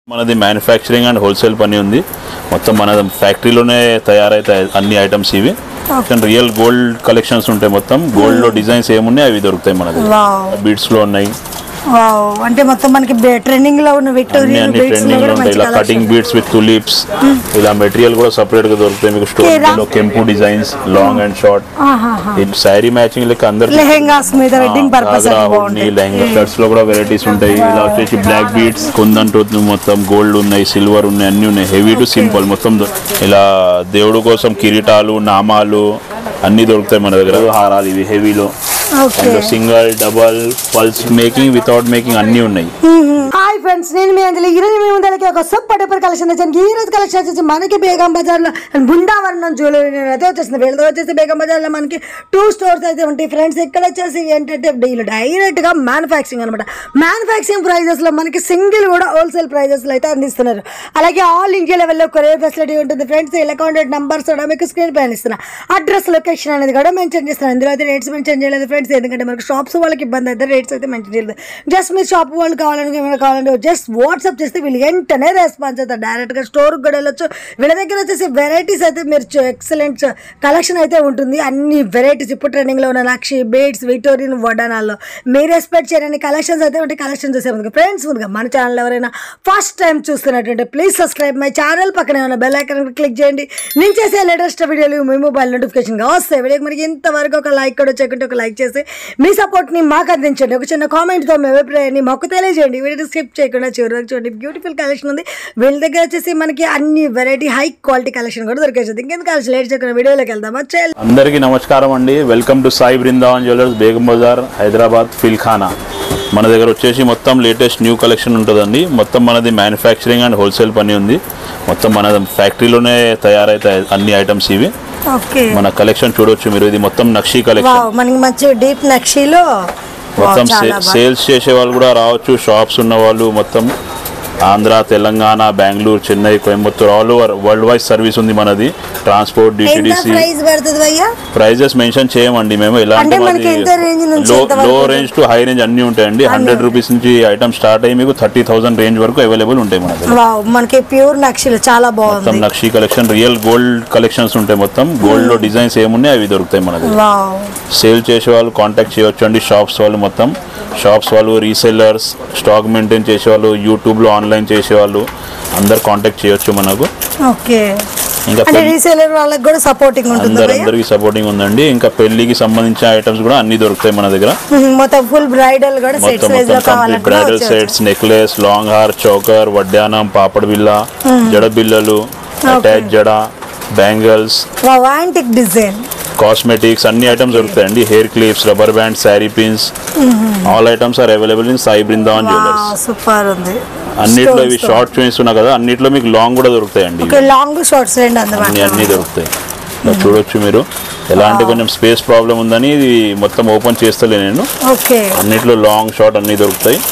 మనది manufacturing and wholesale పని ఉంది మొత్తం మన ఫ్యాక్టరీలోనే తయారైతాయి అన్ని ఐటమ్స్ ఇవి రియల్ గోల్డ్ కలెక్షన్స్ ఉంటాయి మొత్తం గోల్డ్ లో డిజైన్స్ ఏమున్నాయి అవి దొరుకుతాయి మనది వావ్ బీడ్స్ లో ఉన్నాయి వావ్ అంటే మొత్తం మనకి ట్రెండింగ్ లో ఉన్న అన్ని విక్టోరియన్ అన్ని బీట్స్ లో ట్రెండింగ్ లో కూడా ఉంటాయి మంచి ఇలా collection. Cutting beads with tulips ఇలా మెటీరియల్ కూడా సపరేట్ గా దొరుకుతాయి మీకు కేరా? స్టోన్ లో కెంపు డిజైన్స్ లాంగ్ అండ్ షార్ట్ ఆహాహా. ఇది శారీ మ్యాచింగ్ లెక్క అందరికి లెహెంగాస్ మీద వెడ్డింగ్ పర్పస్ గాగ్రా, అని హుడ్ని, బాగుంటాయి లెహంగా షర్ట్స్ లో కూడా వెరైటీస్ ఉంటాయి ఇలా వచ్చేసి బ్లాక్ బీట్స్ కుందంటూ మొత్తం గోల్డ్ ఉన్నాయి సిల్వర్ ఉన్నాయి అన్ని ఉన్నాయి హెవీ టు సింపుల్ మొత్తం దొ- ఇలా దేవుడు కోసం కిరీటాలు నామాలు అన్ని దొరుకుతాయి మన దగ్గర హారాలు ఇవి హెవీలో okay single double pearls making without making అన్ని ఉన్నాయి హాయ్ ఫ్రెండ్స్ నేను మీ అంజలి ఈరోజు మీ ముందరకి ఒక సూపర్ డూపర్ కలెక్షన్ వచ్చాను ఈ రోజు కలెక్షన్ వచ్చేసి మనకి బేగం బజార్ లో బృందావనం జ్యువెలరీ అయితే వచ్చేసింది వీళ్ళతో వచ్చేసి బేగం బజార్ లో మనకి టూ స్టోర్స్ అయితే ఉంటాయి ఫ్రెండ్స్ ఇక్కడ వచ్చేసి ఏంటంటే వీళ్ళు డైరెక్ట్ గా మ్యానుఫాక్చరింగ్ అనమాట మ్యానుఫాక్చరింగ్ ప్రైజెస్ లో మనకి సింగిల్ కూడా హోల్సేల్ ప్రైజెస్ లో అయితే అందిస్తున్నారు అలాగే ఆల్ ఇండియా లెవెల్లో కొరియర్ ఫెసిలిటీ ఉంటుంది ఫ్రెండ్స్ ఇలా కాంటాక్ట్ నంబర్స్ కూడా మీకు స్క్రీన్ పైన ఇస్తున్నా అడ్రస్ లొకేషన్ అనేది కూడా మెన్షన్ చేస్తాను ఇందులో అయితే రేట్స్ మెన్షన్ చేయలేదు ఫ్రెండ్స్ ఎందుకంటే మనకి షాప్స్ వాళ్ళకి ఇబ్బంది అయితే రేట్స్ అయితే మెన్షన్ చేయలేదు జస్ట్ మీరు షాప్ వాళ్ళు కావాలని ఏమైనా కావాలంటే జస్ట్ వాట్సాప్ చేస్తే వీళ్ళు వెంటనే రెస్పాన్స్ అవుతారు డైరెక్ట్గా స్టోర్కి కూడా వెళ్ళొచ్చు వీళ్ళ దగ్గర వచ్చేసి వెరైటీస్ అయితే మీరు ఎక్సలెంట్ కలెక్షన్ అయితే ఉంటుంది అన్ని వెరైటీస్ ఇప్పుడు ట్రెండింగ్లో ఉన్న లక్షి బేట్స్ విక్టోరియన్ వడ్డానాల్లో మీరు ఎక్స్పెక్ట్ చేయని కలెక్షన్స్ అయితే ఉంటాయి కలెక్షన్ చూసే ముందుగా ఫ్రెండ్స్ ముందుగా మన ఛానల్ ఎవరైనా ఫస్ట్ టైం చూస్తున్నట్టుంటే ప్లీజ్ సబ్స్క్రైబ్ మై ఛానల్ పక్కనే ఉన్న బెల్ ఐకాన్ క్లిక్ చేయండి నేను చేసే లేటెస్ట్ వీడియోలు మీ మొబైల్ నోటిఫికేషన్గా వస్తాయి వీడియోకి మనకి ఇంతవరకు ఒక లైక్ కూడా చేయకుంటే ఒక లైక్ చేసి మీ సపోర్ట్ని మాకు అందించండి ఒక చిన్న కామెంట్తో మీ అభిప్రాయాన్ని మాకు తెలియజేయండి వీడియో స్కిప్ చేయకుండా చివరి వరకు చూడండి బ్యూటిఫుల్ కలెక్షన్ ఉంది వీళ్ళ దగ్గర వచ్చేసి మనకి అన్ని వెరైటీ హై క్వాలిటీ కలెక్షన్ కూడా దొరికేస్తుంది ఇంకెందుకు కలిసి లేట్ చేయకుండా వీడియోలోకి వెళ్దామా చేయాలి అందరికీ నమస్కారం అండి welcome to Sai Brindavan jewellers Begum Bazaar Hyderabad Filkhana మన దగ్గర వచ్చేసి మొత్తం లేటెస్ట్ న్యూ కలెక్షన్ ఉంటుందండి మొత్తం మనది మ్యానుఫ్యాక్చరింగ్ అండ్ హోల్సేల్ పని ఉంది మొత్తం మన ఫ్యాక్టరీలోనే తయారైతాయి అన్ని ఐటమ్స్ ఇవి ఓకే మన కలెక్షన్ చూడొచ్చు మీరు ఇది మొత్తం నక్షీ కలెక్షన్ వావ్ మనకి మంచి డీప్ నక్షీలో మొత్తం వావ్, చాలా బాగా సేల్స్ చేసే వాళ్ళు కూడా రావచ్చు షాప్స్ ఉన్న వాళ్ళు మొత్తం Andhra Telangana Bengaluru Chennai Coimbatore all over world wide service ఉంది మనది ట్రాన్స్పోర్ట్ ఎంత డిటిడిసి ప్రైస్ పడుతుంది భయ్యా ప్రైజెస్ మెన్షన్ చేయమండి మేము ఎలా అంటే అంటే మనకి ఎంత range నుంచి లో ఎంత వరకు లో రేంజ్ టు హై రేంజ్ అన్ని ఉంటాయండి హండ్రెడ్ రూపీస్ నుంచి ఐటమ్ స్టార్ట్ అయ్యి మీకు థర్టీ థౌసండ్ రేంజ్ వరకు అవైలబుల్ ఉంటాయి మన దగ్గర వావ్ మనకి ప్యూర్ నక్షీలు చాలా మొత్తం బాగుంది నక్షీ కలెక్షన్ రియల్ గోల్డ్ కలెక్షన్స్ ఉంటాయి మొత్తం గోల్డ్ లో డిజైన్స్ ఏమున్నాయి అవి దొరుకుతాయి మన దగ్గర వావ్ సేల్ చేసే వాళ్ళు కాంటాక్ట్ చేయొచ్చు అండి షాప్స్ వాళ్ళు మొత్తం షాప్స్ వాళ్ళు రీసెల్లర్స్ స్టాక్ మెయింటైన్ చేసేవాళ్ళు యూట్యూబ్లో ఆన్లైన్ చేసేవాళ్ళు అందరు కాంటాక్ట్ చేయొచ్చు మనకు ఓకే ఇంకా అంటే రీసేలర్ వాళ్ళకి కూడా సపోర్టింగ్ ఉంటుంది అందరు అందరికి సపోర్టింగ్ ఉందండి ఇంకా పెళ్లికి సంబంధించిన ఐటమ్స్ కూడా అన్ని దొరుకుతాయి మన దగ్గర మొత్తం ఫుల్ బ్రైడల్ కూడా సెట్స్ మొత్తం వైజ్ లో మొత్తం కంప్లీట్ కావాలంటే బ్రైడల్ సెట్స్ నెక్లెస్ లాంగ్ హార్ చౌకర్ వడ్డానం పాపడ్ బిల్ల జడ బిల్లలు అటాచ్ జడ బ్యాంగిల్స్ యాంటిక్ డిజైన్ కాస్మెటిక్స్ అన్ని ఐటమ్స్ దొరుకుతాయండి hair clips rubber band sari pins all items are available in Sai Brindavan jewellers super ఉంది అన్నిట్లో ఇవి షార్ట్ చూపిస్తున్నా కదా అన్నిట్లో మీకు లాంగ్ కూడా దొరుకుతాయండి ఇవి. ఓకే లాంగ్ షార్ట్స్ రెండు అన్ని అందుబాటులో అన్ని దొరుకుతాయి ఇలా చూడొచ్చు మీరు ఎలా అంటే కొంచెం స్పేస్ ప్రాబ్లం ఉందని ఇది మొత్తం ఓపెన్ చేస్తలే నేను ఓకే అన్నిట్లో లాంగ్ షార్ట్ అన్ని దొరుకుతాయి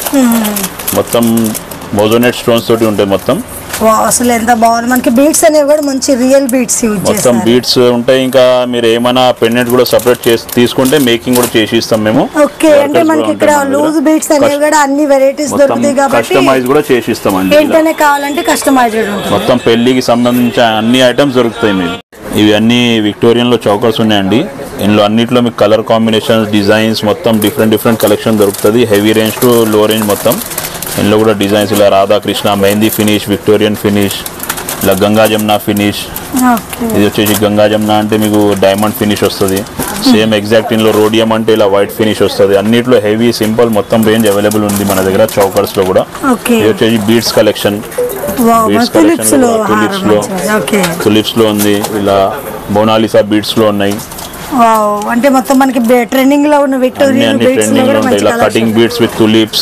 మొత్తం మోజోనెట్ స్టోన్స్ తోటి ఉంటాయి మొత్తం వావ్, అసలు ఎంత బాగుంది మనకి బీట్స్ అనేవి కూడా మంచి రియల్ బీట్స్ యూజ్ మొత్తం చేస్తారు బీట్స్ ఉంటాయి ఇంకా మీరు ఏమైనా పెండెంట్ కూడా సపరేట్ చేసి తీసుకుంటే మేకింగ్ కూడా చేసి ఇస్తాం మేము ఓకే అంటే Workers మనకి కూడా ఇక్కడ ఉంటాయి మన దగ్గర. లూజ్ బీట్స్ అనేవి కూడా అన్ని వెరైటీస్ మొత్తం దొరుకుతాయి కాబట్టి కస్టమైజ్ కూడా చేసి ఇస్తామండి ఇలా. ఏంటనే కావాలంటే కస్టమైజ్డ్ ఉంటుంది మొత్తం పెళ్లికి సంబంధించిన అన్ని ఐటమ్స్ దొరుకుతాయి మీకు ఇవి అన్ని విక్టోరియన్ లో చౌకర్స్ ఉన్నాయండి ఇందులో అన్నిట్లో మీకు కలర్ కాంబినేషన్స్ డిజైన్స్ మొత్తం డిఫరెంట్ డిఫరెంట్ కలెక్షన్ దొరుకుతుంది హెవీ రేంజ్ టు లో రేంజ్ మొత్తం ఇందులో కూడా డిజైన్స్ ఇలా Radhakrishna mehndi finish Victorian finish ఇలా గంగా జమున ఫినిష్ ఓకే ఇది వచ్చేసి గంగా జమున అంటే మీకు డైమండ్ ఫినిష్ వస్తుంది సేమ్ ఎగ్జాక్ట్ ఇందులో రోడియం అంటే ఇలా వైట్ ఫినిష్ వస్తుంది అన్నిట్లో హెవీ సింపుల్ మొత్తం రేంజ్ అవైలబుల్ ఉంది మన దగ్గర చౌకర్స్ లో కూడా ఓకే ఇది వచ్చేసి beads collection wow Beads tulips collection లో కూడా, tulips హారం లో. మంచిది. ఓకే తులిప్స్ లో ఉంది ఇలా మోనాలిసా బీడ్స్ లో ఉన్నాయి వావ్ అంటే మొత్తం మనకి ట్రెండింగ్ లో ఉన్న అన్ని విక్టోరియన్ అన్ని బీట్స్ లో ట్రెండింగ్ లో కూడా ఉంటాయి మంచి ఇలా collection. Cutting beads with tulips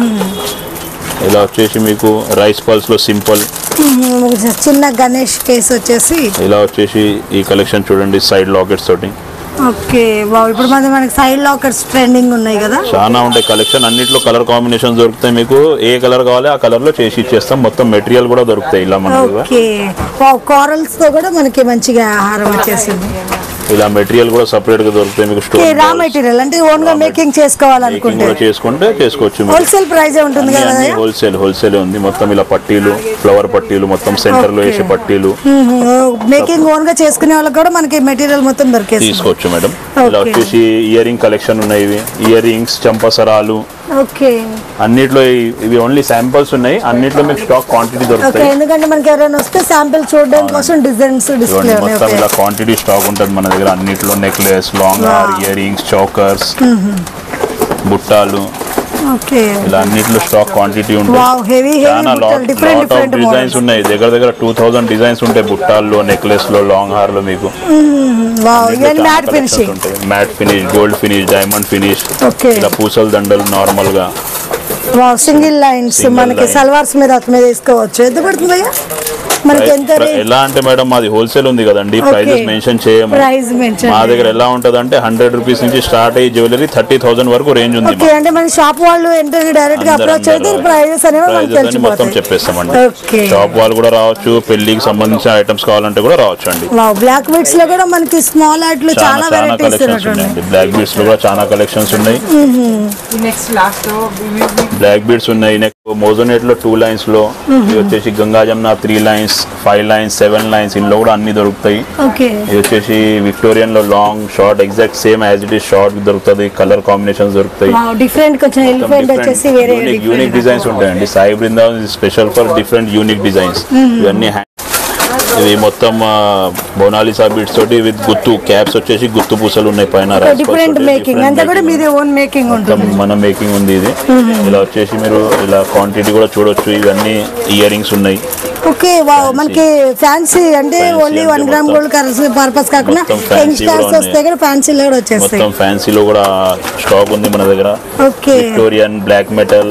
ఇలా వచ్చేసి మీకు రైస్ పల్స్ లో సింపుల్ మ్మ్. ఒక చిన్న గణేష్ కేసు వచ్చేసి ఇలా వచ్చేసి ఈ కలెక్షన్ చూడండి సైడ్ లాకెట్స్ తోటి ఓకే వావ్ ఇప్పుడు మనకి మనకి సైడ్ లాకర్స్ ట్రెండింగ్ ఉన్నాయి కదా చాలా ఉంటాయి కలెక్షన్ అన్నిట్లో కలర్ కాంబినేషన్ దొరుకుతాయి మీకు ఏ కలర్ కావాలి ఆ కలర్ లో చేసి ఇచ్చేస్తాం మొత్తం మెటీరియల్ కూడా దొరుకుతాయి ఇలా మన దగ్గర ఓకే వావ్ కోరల్స్ తో కూడా మనకి మంచిగా ఆహారం వచ్చేసింది ఇలా మెటీరియల్ కూడా సపరేట్ గా దొరుకుతాయి మీకు ఓకే రా స్టోన్ మెటీరియల్ అంటే ఓన్ గా మేకింగ్ చేసుకోవాలనుకుంటే కూడా చేసుకుంటే చేసుకోవచ్చు మీరు. హోల్సేల్ ప్రైస్ ఉంటుంది కదా అన్ని హోల్సేల్ హోల్సేల్ ఉంది మొత్తం ఇలా పట్టీలు ఫ్లవర్ పట్టీలు మొత్తం సెంటర్ లో వేసే పట్టీలు మేకింగ్ ఓన్ గా చేసుకునే వాళ్ళకి కూడా మనకి మెటీరియల్ మొత్తం దొరికేస్తుంది తీసుకోవచ్చు మేడం ఇలా Okay. వచ్చేసి ఇయర్ రింగ్ కలెక్షన్ ఉన్నాయి ఇవి ఇయర్ రింగ్స్ చంపసరాలు ఓకే అన్నిట్లో ఇ- ఇవి ఓన్లీ శాంపిల్స్ ఉన్నాయి అన్నిట్లో మీకు స్టాక్ క్వాంటిటీ ఓకే దొరుకుతాయి ఎందుకంటే మనకి ఎవరైనా వస్తే శాంపిల్ చూడడం కోసం డిజైన్స్ ఇవన్నీ డిస్ప్లే ఉన్నాయి మొత్తం ఓకే ఇలా క్వాంటిటీ స్టాక్ ఉంటుంది మన దగ్గర అన్నిట్లో నెక్లెస్ లాంగ్ హార్ ఇయర్ రింగ్స్ చౌకర్స్ బుట్టాలు ఓకే ఇలా అన్నిట్లో స్టాక్ క్వాంటిటీ ఉంటుంది వావ్ హెవీ చాలా heavy lot different lot of different designs models ఉన్నాయి దగ్గర దగ్గర టూ థౌసండ్ డిజైన్స్ ఉంటాయి బుట్టాల్లో నెక్లెస్ లో లాంగ్ హార్ లో మీకు వావ్ ఇవన్నీ matte finishing matte finish gold finish diamond finish okay ఇలా పూసల దండలు నార్మల్ గా వావ్ సింగిల్ లైన్స్ Single మనకి line. సల్వార్స్ మీద అతని మీద వేసుకోవచ్చు ఎంత పడుతుంది భయ్యా మనకి ఎంత ప్ర- ఎలా అంటే మేడం మాది హోల్సేల్ ఉంది కదండి Okay. ప్రైజెస్ మెన్షన్ చేయము ప్రైస్ మెన్షన్ మా దగ్గర ఎలా ఉంటది అంటే హండ్రెడ్ రూపీస్ నుంచి స్టార్ట్ అయ్యి జ్యువెలరీ థర్టీ థౌసండ్ వరకు రేంజ్ ఉంది ఓకే అంటే మన షాప్ వాళ్ళు ఏంటంటే డైరెక్ట్ గా అప్రోచ్ అయితే ప్రైజెస్ అనేవి మనకి ప్రైజెస్ అని మొత్తం తెలిసిపోతాయి చెప్పేస్తామండి ఓకే షాప్ వాళ్ళు కూడా రావచ్చు పెళ్లికి సంబంధించిన ఐటమ్స్ కావాలంటే కూడా రావచ్చు అండి వావ్ బ్లాక్ బీట్స్ లో కూడా మనకి స్మాల్ ఆర్ట్ లో చాలా చాలా చాలా వెరైటీస్ కలెక్షన్స్ ఉన్నాయండి బ్లాక్ బీడ్స్ లో కూడా చాలా కలెక్షన్స్ ఉన్నాయి నెక్స్ట్ లాస్ట్ బ్లాక్ బీడ్స్ ఉన్నాయి నెక్స్ట్ మోజోనేట్ లో టూ లైన్స్ లో ఇది వచ్చేసి Ganga Jamuna three lines five lines seven lines ఇందులో కూడా అన్ని దొరుకుతాయి ఓకే ఇది వచ్చేసి విక్టోరియన్ లో long short exact same as it is short దొరుకుతుంది కలర్ కాంబినేషన్స్ దొరుకుతాయి వావ్ డిఫరెంట్ కొంచెం ఎలిఫెంట్ వచ్చేసి వేరే యూనిక్ డిజైన్స్ ఉంటాయండి Sai Brindavan special for different unique designs ఇవన్నీ hand- ఇవి మొత్తం బోనాలిసా బీట్స్ తోటి విత్ గుత్తు క్యాప్స్ వచ్చేసి గుత్తు పూసలు ఉన్నాయి పైన rascals డిఫరెంట్ తోటి మేకింగ్ different అంతా కూడా making మీది ఓన్ మేకింగ్ మొత్తం ఉంటుంది మన మేకింగ్ ఉంది ఇది ఇలా వచ్చేసి మీరు ఇలా క్వాంటిటీ కూడా చూడొచ్చు ఇవన్నీ ఇయర్ రింగ్స్ ఉన్నాయి ఓకే వావ్ మనకి ఫ్యాన్సీ అంటే Fancy ఓన్లీ అంటే వన్ గ్రామ్ మొత్తం- గోల్డ్ కరెన్సీ పర్పస్ కాకుండా మొత్తం fancy యంగ్స్టర్స్ కూడా వస్తే కూడా ఫ్యాన్సీలో కూడా వచ్చేస్తాయి మొత్తం ఫ్యాన్సీలో కూడా స్టాక్ ఉంది మన దగ్గర ఓకే విక్టోరియన్ బ్లాక్ మెటల్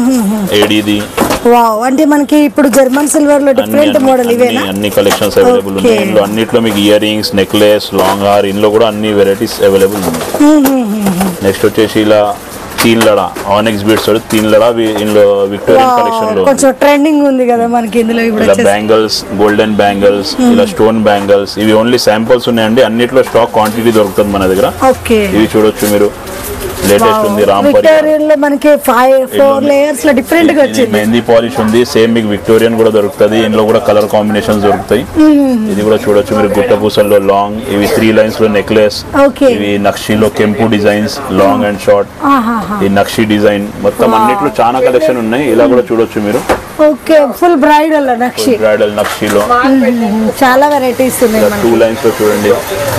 ఏడీది వావ్ అంటే మనకి ఇప్పుడు జర్మన్ సిల్వర్ లో డిఫరెంట్ మోడల్ ఇవేనా అన్ని కలెక్షన్స్ అవైలబుల్ ఉన్నాయి Okay. ఇందులో అన్నిట్లో మీకు ఇయర్ రింగ్స్ నెక్లెస్ లాంగ్ హార్ ఇందులో కూడా అన్ని వెరైటీస్ అవైలబుల్ ఉన్నాయి నెక్స్ట్ వచ్చేసి ఇలా తీన్ లడా ఆనెక్స్ బీడ్స్ తీన్ లడా వి- ఇందులో విక్టోరియన్ కలెక్షన్ లో కొంచెం ట్రెండింగ్ ఉంది కదా మనకి ఇందులో ఇప్పుడు ఇలా వచ్చేసి బ్యాంగిల్స్ గోల్డెన్ బ్యాంగిల్స్ ఇలా స్టోన్ బ్యాంగిల్స్ ఇవి ఓన్లీ శాంపుల్స్ ఉన్నాయండి అన్నిట్లో స్టాక్ క్వాంటిటీ దొరుకుతుంది మన దగ్గర ఓకే ఇవి చూడొచ్చు మీరు లేటెస్ట్ ఉంది రాంపరి విక్టోరియన్ లో మనకి ఫైవ్ ఫోర్ లేయర్స్ లో డిఫరెంట్ గా ఇది వచ్చింది మెహందీ పాలిష్ ఉంది సేమ్ మీకు విక్టోరియన్ కూడా దొరుకుతుంది ఇందులో కూడా కలర్ కాంబినేషన్స్ దొరుకుతాయి ఇది కూడా చూడొచ్చు మీరు గుట్ట పూసల్లో లాంగ్ ఇవి త్రీ లైన్స్ లో నెక్లెస్ ఓకే ఇవి నక్షిలో కెంపు డిజైన్స్ లాంగ్ అండ్ షార్ట్ ఆహాహా. ఈ నక్షి డిజైన్ మొత్తం అన్నిట్లో చాలా కలెక్షన్ ఉన్నాయి ఇలా కూడా చూడొచ్చు మీరు ఓకే ఫుల్ బ్రైడల్ నక్షి బ్రైడల్ నక్షిలో చాలా వెరైటీస్ ఉన్నాయి మనకి టూ లైన్స్ లో చూడండి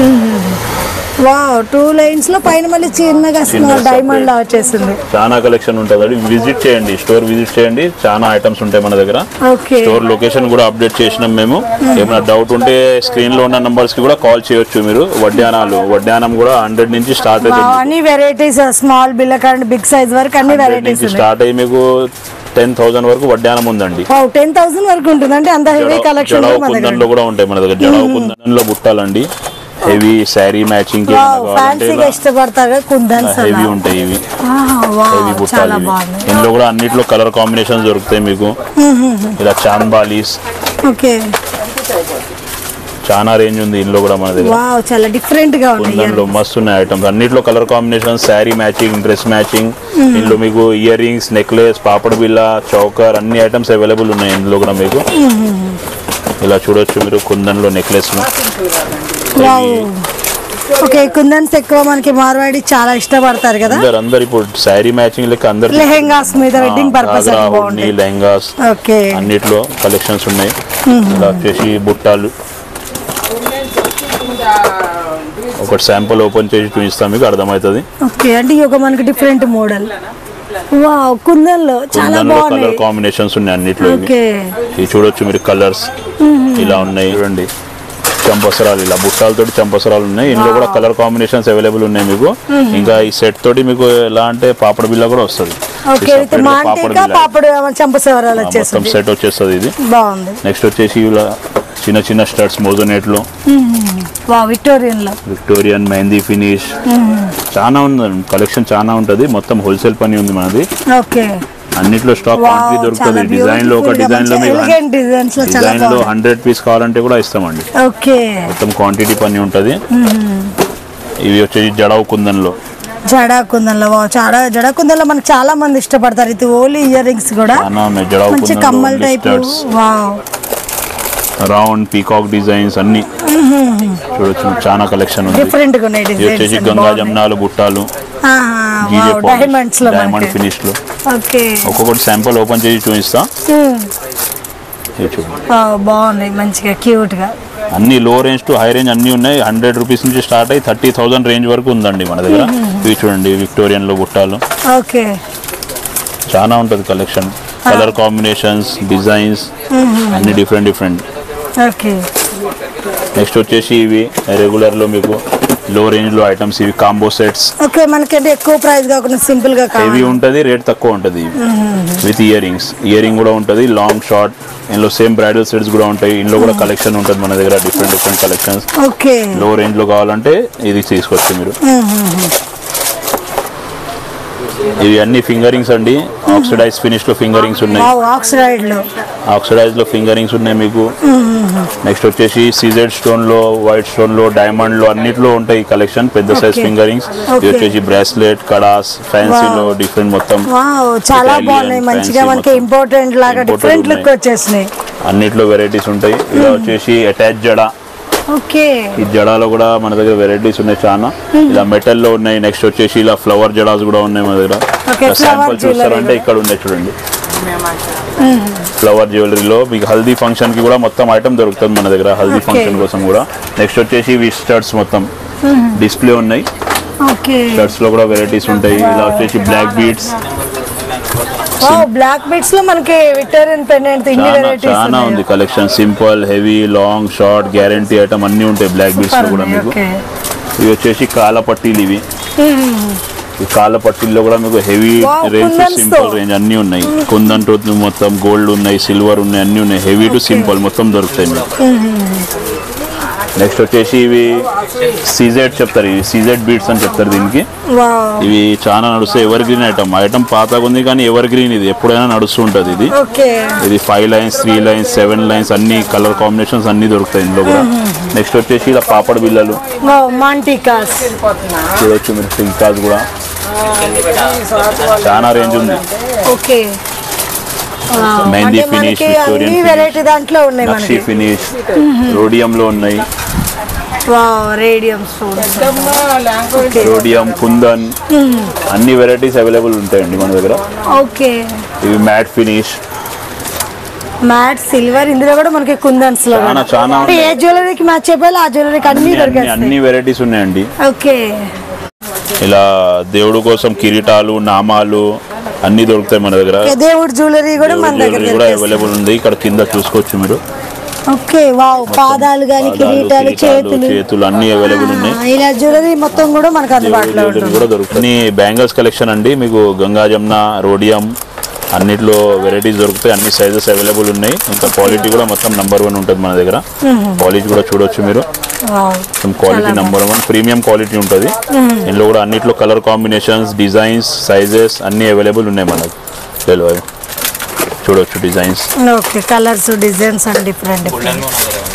వావ్ టూ లైన్స్ లో పైన మళ్ళీ చిన్నగా చిన్న డైమండ్ లా వచ్చేసింది చాలా కలెక్షన్ ఉంటుంది విజిట్ చేయండి స్టోర్ విజిట్ చేయండి చాలా ఐటమ్స్ ఉంటాయి మన దగ్గర ఓకే స్టోర్ లొకేషన్ కూడా అప్డేట్ చేసినాం మేము ఏమైనా డౌట్ ఉంటే స్క్రీన్ లో ఉన్న నంబర్స్ కి కూడా కాల్ చేయొచ్చు మీరు వడ్డానాలు వడ్డానం కూడా హండ్రెడ్ నుంచి స్టార్ట్ వావ్, అవుతుంది అన్ని వెరైటీస్ స్మాల్ బిల్ల కరెంట్ బిగ్ సైజ్ వరకు అన్ని హండ్రెడ్ వెరైటీస్ నుంచి ఉన్నాయి స్టార్ట్ అయ్యి మీకు టెన్ థౌసండ్ వరకు వడ్డానం ఉందండి వావ్ టెన్ థౌసండ్ వరకు ఉంటుంది అంటే అంత హెవీ కలెక్షన్ జడావు మన దగ్గర కుందన్లో కూడా ఉంటాయి మన దగ్గర జడావు కుందన్లో బుట్టాలండి హెవీ శారీ మ్యాచింగ్ వావ్ ఫ్యాన్సీగా ఇష్టపడతారు కుందన్స్ హెవీ ఉంటాయి ఇవి హెవీ వావ్ బుట్టాలు చాలా ఇవి. బాగుంది ఇందులో కూడా అన్నిట్లో కలర్ కాంబినేషన్స్ దొరుకుతాయి మీకు ఇలా చాంద్ బాలీస్ ఓకే చాలా రేంజ్ ఉంది ఇందులో కూడా మన దగ్గర వావ్ చాలా డిఫరెంట్ గా ఉన్నాయి కుందన్లో మస్తు ఉన్నాయి ఐటమ్స్ అన్నిట్లో colour combination sari matching dress matching ఇందులో మీకు ఇయర్ రింగ్స్ నెక్లెస్ పాపడ్ బిల్ల చౌకర్ అన్ని ఐటమ్స్ అవైలబుల్ ఉన్నాయి ఇందులో కూడా మీకు ఇలా చూడొచ్చు మీరు కుందన్లో నెక్లెస్ వావ్ ఓకే కుందన్స్ ఎక్కువ మనకి మార్వాడి చాలా ఇష్టపడతారు కదా అందరు అందరు ఇప్పుడు శారీ మ్యాచింగ్ లెక్క అందరు లెహెంగాస్ మీద వెడ్డింగ్ పర్పస్ గాగ్రా, అని హుడ్నీ, బాగుంటాయి లెహంగాస్ ఓకే అన్నిట్లో కలెక్షన్స్ ఉన్నాయి ఇలా వచ్చేసి బుట్టాలు ఒకటి శాంపుల్ ఓపెన్ చేసి చూపిస్తాం మీకు అర్థమవుతుంది ఓకే అంటే ఇది ఒక మనకి డిఫరెంట్ మోడల్ వావ్ కుందన్లో చాలా కుందన్లో కలర్ బాగున్నాయి కాంబినేషన్స్ ఉన్నాయి అన్నిట్లో ఇవి ఓకే ఇవి చూడొచ్చు మీరు కలర్స్ ఇలా ఉన్నాయి చూడండి చంపసరాలు ఇలా బుట్టాలతోటి చంపసరాలు ఉన్నాయి ఇందులో కూడా కలర్ కాంబినేషన్స్ అవైలబుల్ ఉన్నాయి మీకు ఇంకా ఈ సెట్ తోటి మీకు ఎలా అంటే పాపడ బిల్ల కూడా వస్తుంది ఓకే విత్ మాంటికా పాపడు చంపసేవరాలు మొత్తం వచ్చేసింది సెట్ వచ్చేస్తుంది ఇది బాగుంది నెక్స్ట్ వచ్చేసి ఇలా చిన్న చిన్న స్టడ్స్ మోజోనేట్లో వా విక్టోరియన్ లో విక్టోరియన్ మెహందీ ఫినిష్ చాలా ఉంది కలెక్షన్ చాలా ఉంటుంది మొత్తం హోల్సేల్ పని ఉంది మనది ఓకే అన్నిట్లో స్టాక్ క్వాంటిటీ దొరుకుతుంది డిజైన్ లో ఒక డిజైన్ లో మీకు ఎలిగెంట్ డిజైన్స్ లో చాలా డిజైన్ లో బాగుంది హండ్రెడ్ పీస్ కావాలంటే కూడా ఇస్తామండి ఓకే మొత్తం క్వాంటిటీ పని ఉంటది ఇవి వచ్చేసి జడవు కుందన్లో జడా కుందన్లో వావ్, చాలా జడా కుందన్లో మనకు చాలా మంది ఇష్టపడతారు ఇది ఓన్లీ ఇయర్ రింగ్స్ కూడా చాలా ఉన్నాయి జడవు మంచి కమ్మల్ టైప్ కుందన్లో వావ్ రౌండ్ పీకాక్ డిజైన్స్ అన్ని చూడొచ్చు చాలా కలెక్షన్ ఉంది డిఫరెంట్ గా ఉన్నాయి ఇది వచ్చేసి డిజైన్స్ గంగా జమునాలు బుట్టాలు జీజే డైమండ్స్ లో డైమండ్ మనకి ఫినిష్ లో ఓకే ఒక్కొక్కటి శాంపుల్ ఓపెన్ చేసి చూపిస్తా ఇది చూడండి బాగున్నాయి మంచిగా క్యూట్ గా అన్ని లో రేంజ్ టు హై రేంజ్ అన్ని ఉన్నాయి హండ్రెడ్ రూపీస్ నుంచి స్టార్ట్ అయ్యి థర్టీ థౌసండ్ రేంజ్ వరకు ఉందండి మన దగ్గర ఇవి చూడండి విక్టోరియన్ లో బుట్టాలు ఓకే చాలా ఉంటుంది కలెక్షన్ కలర్ కాంబినేషన్స్ డిజైన్స్ అన్ని డిఫరెంట్ డిఫరెంట్ ఓకే నెక్స్ట్ వచ్చేసి ఇవి రెగ్యులర్ లో మీకు లో రేంజ్ లో ఐటమ్స్ ఇవి కాంబో సెట్స్ ఓకే మనకంటే ఎక్కువ ప్రైస్ కాకుండా సింపుల్ గా హెవీ కావాలి ఉంటుంది రేట్ తక్కువ ఉంటుంది with ear rings ear ring కూడా ఉంటుంది లాంగ్ షార్ట్ ఇందులో సేమ్ బ్రైడల్ సెట్స్ కూడా ఉంటాయి ఇందులో కూడా కలెక్షన్ ఉంటుంది మన దగ్గర డిఫరెంట్ డిఫరెంట్ కలెక్షన్స్ ఓకే లో రేంజ్ లో కావాలంటే ఇది తీసుకోవచ్చు మీరు ఇవి అన్ని ఫింగరింగ్స్ అండి ఆక్సిడైజ్ ఫినిష్ లో ఫింగరింగ్స్ ఉన్నాయి ఆక్సిడైడ్ లో ఆక్సిడైజ్ లో ఫింగరింగ్స్ ఉన్నాయి మీకు నెక్స్ట్ వచ్చేసి సీజెడ్ స్టోన్ లో వైట్ స్టోన్ లో డైమండ్ లో అన్నిట్లో ఉంటాయి కలెక్షన్ పెద్ద సైజ్ Okay. ఫింగరింగ్స్ ఇది Okay. వచ్చేసి బ్రాస్లెట్ కడాస్ ఫ్యాన్సీ లో డిఫరెంట్ మొత్తం వావ్ చాలా Italian, బాగున్నాయి మంచిగా fancy మనకి మొత్తం. ఇంపార్టెంట్ లాగా Imported డిఫరెంట్ లుక్ ఉన్నాయి. వచ్చేసినాయి అన్నిట్లో వెరైటీస్ ఉంటాయి ఇలా వచ్చేసి అటాచ్ జడ ఓకే ఈ జడాలో కూడా మన దగ్గర వెరైటీస్ ఉన్నాయి చాలా ఇలా మెటల్ లో ఉన్నాయి నెక్స్ట్ వచ్చేసి ఇలా ఫ్లవర్ జడాస్ కూడా ఉన్నాయి మన దగ్గర Okay, flower శాంపుల్ jewelry చూస్తారంటే కూడా. ఇక్కడ ఉన్నాయి చూడండి ఫ్లవర్ జ్యువెలరీలో మీకు హల్దీ ఫంక్షన్ కి కూడా మొత్తం ఐటమ్ దొరుకుతుంది మన దగ్గర హల్దీ Okay. ఫంక్షన్ కోసం కూడా నెక్స్ట్ వచ్చేసి ఇవి స్టర్ట్స్ మొత్తం డిస్ప్లే ఉన్నాయి ఓకే స్టర్ట్స్ లో కూడా వెరైటీస్ ఉంటాయి ఇలా వచ్చేసి బ్లాక్ బీడ్స్ బ్లాక్ బీట్స్ లో మనకి విక్టోరియన్ పెండెంట్ ఇన్ని చాలా వెరైటీస్ చాలా ఉంది collection simple heavy long short guarantee item అన్ని ఉంటాయి బ్లాక్ బీడ్స్ లో కూడా మీకు ఓకే ఇవి వచ్చేసి కాల పట్టీలు ఇవి ఈ కాళ్ళ పట్టీల్లో కూడా మీకు heavy Wow, range kundans simple తో. రేంజ్ అన్ని ఉన్నాయి కుందన్ టు మొత్తం గోల్డ్ ఉన్నాయి సిల్వర్ ఉన్నాయి అన్ని ఉన్నాయి హెవీ టు సింపుల్ మొత్తం దొరుకుతాయి మీకు నెక్స్ట్ వచ్చేసి ఇవి సీజెడ్ చెప్తారు ఇవి సీజెడ్ బీట్స్ అని చెప్తారు దీనికి వావ్ ఇవి చాలా నడుస్తాయి ఎవర్ గ్రీన్ ఐటమ్ ఐటమ్ పాతగా ఉంది కానీ ఎవర్ గ్రీన్ ఇది ఎప్పుడైనా నడుస్తూ ఉంటుంది ఇది ఓకే ఇది five lines three lines seven lines అన్ని కలర్ కాంబినేషన్స్ అన్ని దొరుకుతాయి ఇందులో కూడా నెక్స్ట్ వచ్చేసి ఇలా పాపడ్ బిల్లలు వావ్ మాంటికాస్ చూడొచ్చు మీరు టింకాస్ కూడా చాలా రేంజ్ ఉంది ఓకే మెహందీ అంటే ఫినిష్ మనకి విక్టోరియన్ అన్ని ఫినిష్ వెరైటీ దాంట్లో ఉన్నాయి నక్షి మనకి ఫినిష్ రోడియంలో ఉన్నాయి wow radium stones rhodium kundan అన్ని వెరైటీస్ అవైలబుల్ ఉంటాయండి మన దగ్గర ఓకే ఇవి మ్యాట్ ఫినిష్ మ్యాట్ సిల్వర్ ఇందులో కూడా మనకి కుందన్స్ లో చాలా చాలా అంటే ఏ జ్యువెలరీకి మ్యాచ్ అయిపోయి ఆ జ్యువెలరీకి అన్ని అన్ని అన్ని దొరికేస్తాయి వెరైటీస్ ఉన్నాయండి ఓకే ఇలా దేవుడు కోసం కిరీటాలు నామాలు అన్ని దొరుకుతాయి మన దగ్గర దేవుడి జ్యువెలరీ కూడా మన దగ్గర జ్యువెలరీ కూడా అవైలబుల్ ఉంది ఇక్కడ కింద చూసుకోవచ్చు మీరు ఓకే వావ్ పాదాలు గాని పాదాలు, కిరీటాలు కిరీటాలు, చేతులు చేతులు అన్ని అవైలబుల్ ఉన్నాయి ఆ, ఇలా జ్యువెలరీ మొత్తం కూడా మనకు అందుబాటులో జ్యువెలరీ ఉంటుంది కూడా దొరుకుతుంది బ్యాంగిల్స్ కలెక్షన్ అండి మీకు గంగా జమున రోడియం అన్నిట్లో వెరైటీస్ దొరుకుతాయి అన్ని సైజెస్ అవైలబుల్ ఉన్నాయి ఇంకా క్వాలిటీ కూడా మొత్తం నంబర్ వన్ ఉంటుంది మన దగ్గర క్వాలిటీ కూడా చూడొచ్చు మీరు వావ్ మొత్తం quality number one premium quality ఉంటుంది ఇందులో కూడా అన్నిట్లో కలర్ కాంబినేషన్స్ డిజైన్స్ సైజెస్ అన్ని అవైలబుల్ ఉన్నాయి మనకు తెలియదు చూడొచ్చు designs okay colours designs and different different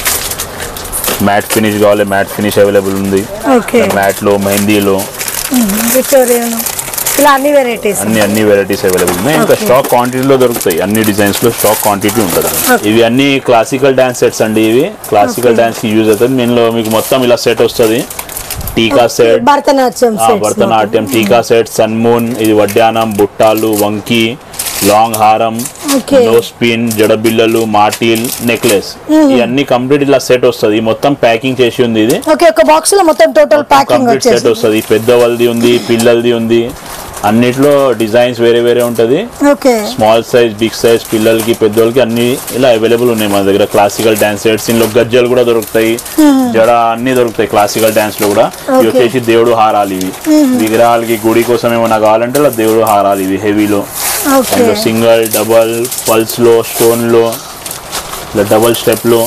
matte finish కావాలి మ్యాట్ ఫినిష్ అవైలబుల్ ఉంది ఓకే మ్యాట్లో మెహందీలో విక్టోరియన్ ఇలా అన్ని వెరైటీస్ అన్ని అన్ని వెరైటీస్ అవైలబుల్ ఉన్నాయి ఇంకా Okay. స్టాక్ క్వాంటిటీలో దొరుకుతాయి అన్ని డిజైన్స్ లో స్టాక్ క్వాంటిటీ ఉంటుంది ఇవి అన్ని క్లాసికల్ డాన్స్ సెట్స్ అండి ఇవి క్లాసికల్ డాన్స్ కి యూజ్ అవుతుంది దీనిలో మీకు మొత్తం ఇలా సెట్ వస్తుంది టీకా సెట్ భరతనాట్యం ఆ, sets లో. భరతనాట్యం టీకా సెట్ సన్మూన్ ఇది వడ్డానం బుట్టాలు వంకి లాంగ్ హారం Okay. నో స్పిన్ జడబిల్లలు మాటిల్ నెక్లెస్ ఇవన్నీ కంప్లీట్ ఇలా సెట్ వస్తుంది ఈ మొత్తం ప్యాకింగ్ చేసి ఉంది ఇది ఓకే ఒక బాక్స్ లో మొత్తం టోటల్ ప్యాకింగ్ కంప్లీట్ సెట్ వచ్చేసి వస్తుంది పెద్దవాళ్ళది ఉంది పిల్లలది ఉంది అన్నిట్లో డిజైన్స్ వేరే వేరే ఉంటది okay small size big size పిల్లలకి పెద్దోళ్ళకి అన్ని ఇలా అవైలబుల్ ఉన్నాయి మన దగ్గర క్లాసికల్ డాన్స్ సెట్స్ ఇందులో గజ్జలు కూడా దొరుకుతాయి జడ అన్ని దొరుకుతాయి క్లాసికల్ డాన్స్ లో కూడా ఇవి Okay. వచ్చేసి దేవుడు హారాలు ఇవి విగ్రహాలకి గుడి కోసం ఏమైనా కావాలంటే ఇలా దేవుడు హారాలు ఇవి హెవీలో ఓకే సింగిల్ డబల్ పల్స్ లో స్టోన్ లో ఇలా డబల్ స్టెప్ లో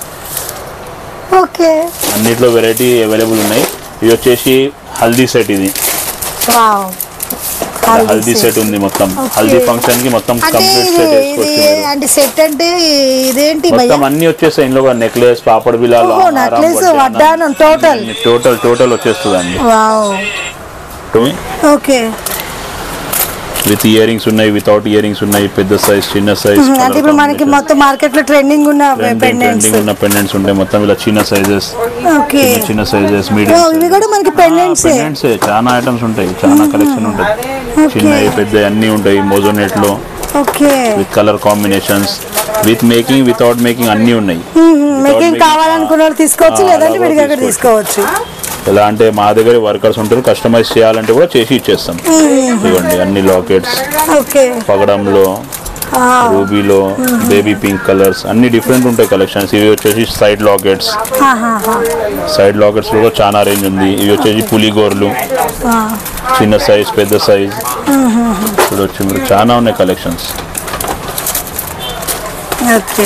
ఓకే అన్నిట్లో వెరైటీ అవైలబుల్ ఉన్నాయి ఇది వచ్చేసి హల్దీ సెట్ ఇది wow haldi haldi set. Set ఉంది మొత్తం Okay. హల్దీ ఫంక్షన్ కి మొత్తం అంటే కంప్లీట్ ఇది సెట్ ఇది వేసుకోవచ్చు మీరు. అంటే సెట్ అంటే ఇదేంటి భయ్యా మొత్తం అన్ని వచ్చేస్తాయి ఇందులో కూడా నెక్లెస్ పాపడ్ బిలాలు ఓహో, necklace, వడ్డానం, total. టోటల్ టోటల్ వచ్చేస్తుంది అండి wow okay with ear rings ఉన్నాయి వితౌట్ ఇయర్ రింగ్స్ ఉన్నాయి పెద్ద సైజ్ చిన్న సైజ్ అంటే ఇప్పుడు మనకి మొత్తం మార్కెట్ లో ట్రెండింగ్ ఉన్న పెండెంట్స్ ట్రెండింగ్ ఉన్న పెండెంట్స్ ఉంటాయి మొత్తం ఇలా చిన్న సైజెస్ ఓకే చిన్న చిన్న సైజెస్ ఓ, మీడియం ఇవి కూడా మనకి పెండెంట్స్ పెండెంట్స్ చాలా ఐటమ్స్ ఉంటాయి చాలా కలెక్షన్ ఉంటుంది చిన్నవి పెద్ద అన్ని ఉంటాయి మోజోనెట్ లో okay with colour combinations with making without making అన్ని ఉన్నాయి మేకింగ్ కావాలనుకున్న వాళ్ళు తీసుకోవచ్చు ఆ, లేదంటే అలా విడిగా కూడా తీసుకోవచ్చు. తీసుకోవచ్చు ఎలా అంటే మా దగ్గర వర్కర్స్ ఉంటారు కస్టమైజ్ చేయాలంటే కూడా చేసి ఇచ్చేస్తాం ఇవ్వండి అన్ని లాకెట్స్ ఓకే పగడంలో రూబీలో బేబీ పింక్ కలర్స్ అన్ని డిఫరెంట్ ఉంటాయి కలెక్షన్స్ ఇవి వచ్చేసి సైడ్ లాకెట్స్ సైడ్ లాకెట్స్ లో కూడా చాలా రేంజ్ ఉంది ఇవి వచ్చేసి పులిగోర్లు చిన్న సైజ్ పెద్ద సైజ్ చూడొచ్చు మీరు చాలా ఉన్నాయి కలెక్షన్స్ ఓకే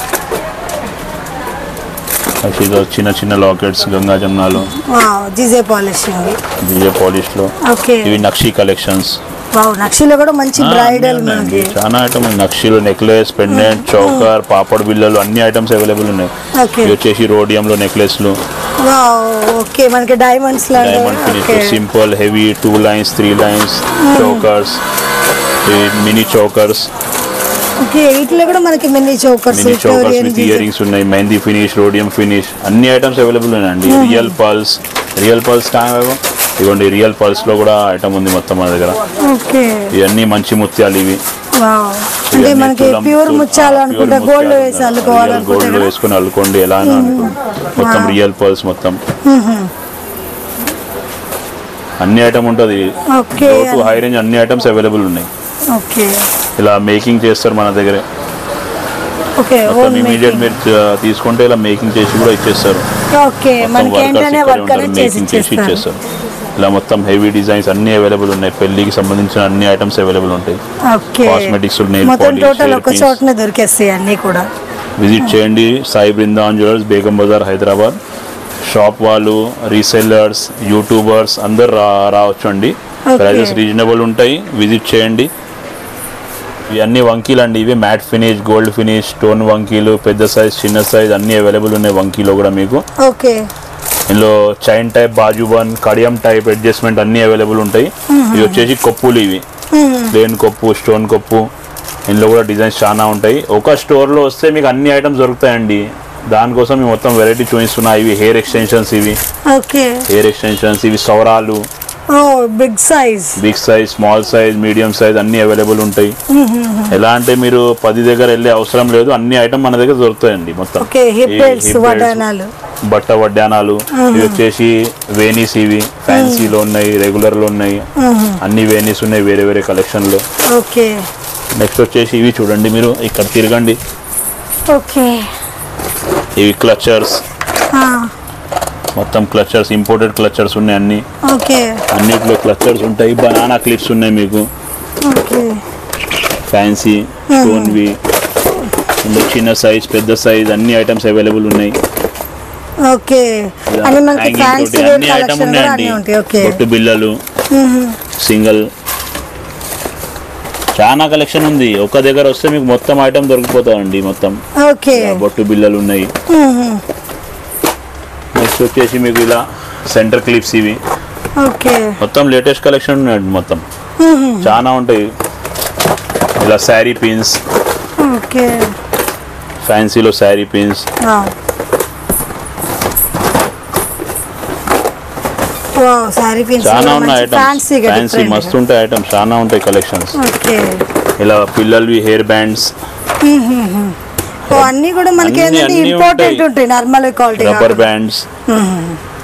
ఇదో చిన్న చిన్న లాకెట్స్ గంగా జమునాలు wow GJ polishing Vijaya polish లో ఓకే ఇవి నక్షి కలెక్షన్స్ వావ్ నక్షిలో కూడా మంచి బ్రైడల్ మనకి చాలా ఐటమ్ నక్షిలు నెక్లెస్ పెండెంట్ చౌకర్ పాపడ్ బిల్లలు అన్ని ఐటమ్స్ అవైలబుల్ ఉన్నాయి ఓకే ఇవి వచ్చేసి రోడియంలో నెక్లెస్లు వావ్ ఓకే మనకి diamonds diamond finish okay simple heavy two lines three lines chokers mini chokers okay వీటిలో కూడా మనకి mini chokers mini chokers with ear rings ఉన్నాయి మెహందీ ఫినిష్ రోడియం ఫినిష్ అన్ని ఐటమ్స్ అవైలబుల్ ఉన్నాయండి రియల్ పల్స్ రియల్ పల్స్ ఇదిగోండి real pearls లో కూడా item ఉంది మొత్తం మన దగ్గర ఓకే ఇవన్నీ మంచి ముత్యాలు ఇవి వావ్ అంటే మనకి ప్యూర్ ముత్యాలు అనుకుంటే గోల్డ్ వేసి అల్లుకోవాలనుకుంటే గోల్డ్ వేసుకొని అల్లుకోండి ఎలా అయినా అనుకోండి. మొత్తం రియల్ పల్స్ మొత్తం అన్ని ఐటమ్ ఉంటుంది ఓకే టు హై రేంజ్ అన్ని ఐటమ్స్ అవైలబుల్ ఉన్నాయి ఓకే ఇలా మేకింగ్ చేస్తారు మన దగ్గర ఓకే మొత్తం ఓన్ ఇమీడియట్ మీరు చ- తీసుకుంటే ఇలా మేకింగ్ చేసి కూడా ఇచ్చేస్తారు ఓకే మనకి ఏంటనే వర్క్ అనేది చేసి మేకింగ్ చేసి ఇచ్చేస్తారు ఇచ్చేస్తారు ఇలా మొత్తం హెవీ డిజైన్స్ అన్ని అవైలబుల్ ఉన్నాయి పెళ్లికి సంబంధించిన అన్ని ఐటమ్స్ అవైలబుల్ ఉంటాయి ఓకే కాస్మెటిక్స్ నెయిల్ మొత్తం టోటల్ పాలిష్ ఒక చోటనే దొరికేస్తాయి అన్ని కూడా విజిట్ చేయండి సాయి బృందావన్ జ్యువెలర్స్ బేగం బజార్ హైదరాబాద్ షాప్ వాళ్ళు రీసెల్లర్స్ యూట్యూబర్స్ అందరు రా రావచ్చు అండి Okay. ప్రైజెస్ రీజనబుల్ ఉంటాయి విజిట్ చేయండి ఇవన్నీ వంకీలు అండి ఇవి matte finish gold finish stone వంకీలు పెద్ద సైజ్ చిన్న సైజ్ అన్ని అవైలబుల్ ఉన్నాయి వంకీలో కూడా మీకు ఓకే ఇందులో చైన్ టైప్ బాజుబన్ కడియం టైప్ అడ్జస్ట్మెంట్ అన్ని అవైలబుల్ ఉంటాయి ఇవి వచ్చేసి కొప్పులు ఇవి ప్లేన్ కొప్పు స్టోన్ కొప్పు ఇందులో కూడా డిజైన్స్ చాలా ఉంటాయి ఒక స్టోర్లో వస్తే మీకు అన్ని ఐటమ్స్ దొరుకుతాయండి దానికోసం మేము మొత్తం వెరైటీ చూపిస్తున్నా ఇవి హెయిర్ ఎక్స్టెన్షన్స్ ఇవి ఓకే హెయిర్ ఎక్స్టెన్షన్స్ ఇవి సౌరాలు ఓ big size big size small size medium size అన్ని అవైలబుల్ ఉంటాయి ఎలా అంటే మీరు పది దగ్గర వెళ్ళే అవసరం లేదు అన్ని ఐటమ్ మన దగ్గర దొరుకుతాయండి మొత్తం ఓకే హిప్ ఈ బెల్ట్స్ hip belts, వడ్డానాలు బట్ట వడ్డానాలు ఇవి వచ్చేసి వేనీస్ ఇవి ఫ్యాన్సీలో ఉన్నాయి రెగ్యులర్ లో ఉన్నాయి అన్ని వేనీస్ ఉన్నాయి వేరే వేరే కలెక్షన్ లో ఓకే నెక్స్ట్ వచ్చేసి ఇవి చూడండి మీరు ఇక్కడ తిరగండి ఓకే ఇవి క్లచర్స్ మొత్తం క్లచర్స్ ఇంపోర్టెడ్ క్లచర్స్ ఉన్నాయి అన్ని ఓకే అన్నిట్లో క్లచర్స్ ఉంటాయి బనానా క్లిప్స్ ఉన్నాయి మీకు ఓకే ఫ్యాన్సీ స్టోన్వి ఇందులో చిన్న సైజ్ పెద్ద సైజ్ అన్ని ఐటమ్స్ అవైలబుల్ ఉన్నాయి ఓకే అని మనకి Hanging ఫ్యాన్సీ తోటి వేర్ అన్ని ఐటమ్ కలెక్షన్ కూడా ఉన్నాయండి అన్ని ఉంటాయి ఓకే బొట్టు బిల్లలు సింగిల్ చాలా కలెక్షన్ ఉంది ఒక దగ్గర వస్తే మీకు మొత్తం ఐటమ్ దొరికిపోతాయండి మొత్తం ఓకే బొట్టు బిల్లలు ఉన్నాయి నెక్స్ట్ వచ్చేసి మీకు ఇలా సెంటర్ క్లిప్స్ ఇవి ఓకే మొత్తం లేటెస్ట్ కలెక్షన్ ఉన్నాయండి మొత్తం చాలా ఉంటాయి ఇలా శారీ పిన్స్ ఓకే ఫ్యాన్సీలో శారీ పిన్స్ సారీ పిన్స్ చాలా ఉన్నాయి ఐటమ్స్ ఫ్యాన్సీ ఫ్యాన్సీ మస్తు ఉంటాయి ఐటమ్స్ చాలా ఉంటాయి కలెక్షన్స్ ఓకే ఇలా పిల్లలవి హెయిర్ బ్యాండ్స్ ఓ అన్ని కూడా మనకి అన్ని- ఏంటంటే అన్ని ఇంపార్టెంట్ ఉంటాయి. ఉంటాయి నార్మల్ క్వాలిటీ రబ్బర్ బ్యాండ్స్